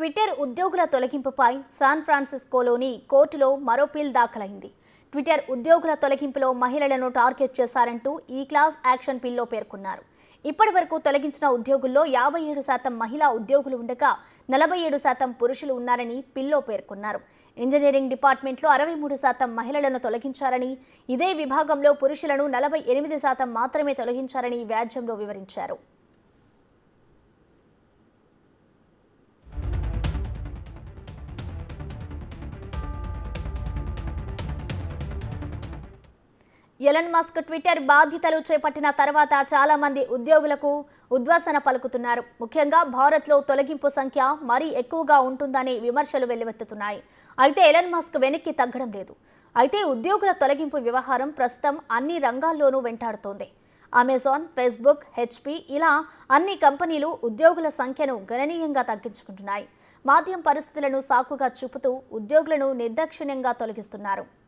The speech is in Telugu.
ట్విట్టర్ ఉద్యోగుల తొలగింపుపై శాన్ ఫ్రాన్సిస్కోలోని కోర్టులో మరో పిల్ దాఖలైంది ట్విట్టర్ ఉద్యోగుల తొలగింపులో మహిళలను టార్గెట్ చేశారంటూ ఈ క్లాస్ యాక్షన్ పిల్లో పేర్కొన్నారు ఇప్పటి వరకు తొలగించిన ఉద్యోగుల్లో యాభై ఏడు శాతం మహిళా ఉద్యోగులు ఉండగా నలభై ఏడు శాతం పురుషులు ఉన్నారని పిల్లో పేర్కొన్నారు ఇంజనీరింగ్ డిపార్ట్మెంట్లో అరవై మూడు శాతం మహిళలను తొలగించారని ఇదే విభాగంలో పురుషులను నలభై ఎనిమిది శాతం మాత్రమే తొలగించారని వ్యాజ్యంలో వివరించారు ఎలన్ మస్క్ ట్విట్టర్ బాధ్యతలు చేపట్టిన తర్వాత చాలా మంది ఉద్యోగులకు ఉద్వాసన పలుకుతున్నారు ముఖ్యంగా భారత్లో తొలగింపు సంఖ్య మరీ ఎక్కువగా ఉంటుందనే విమర్శలు వెల్లువెత్తుతున్నాయి అయితే ఎలన్ మస్క్ వెనక్కి తగ్గడం లేదు అయితే ఉద్యోగుల తొలగింపు వ్యవహారం ప్రస్తుతం అన్ని రంగాల్లోనూ వెంటాడుతోంది అమెజాన్ ఫేస్బుక్ హెచ్పి ఇలా అన్ని కంపెనీలు ఉద్యోగుల సంఖ్యను గణనీయంగా తగ్గించుకుంటున్నాయి మాధ్యం పరిస్థితులను సాకుగా చూపుతూ ఉద్యోగులను నిర్దాక్షిణ్యంగా తొలగిస్తున్నారు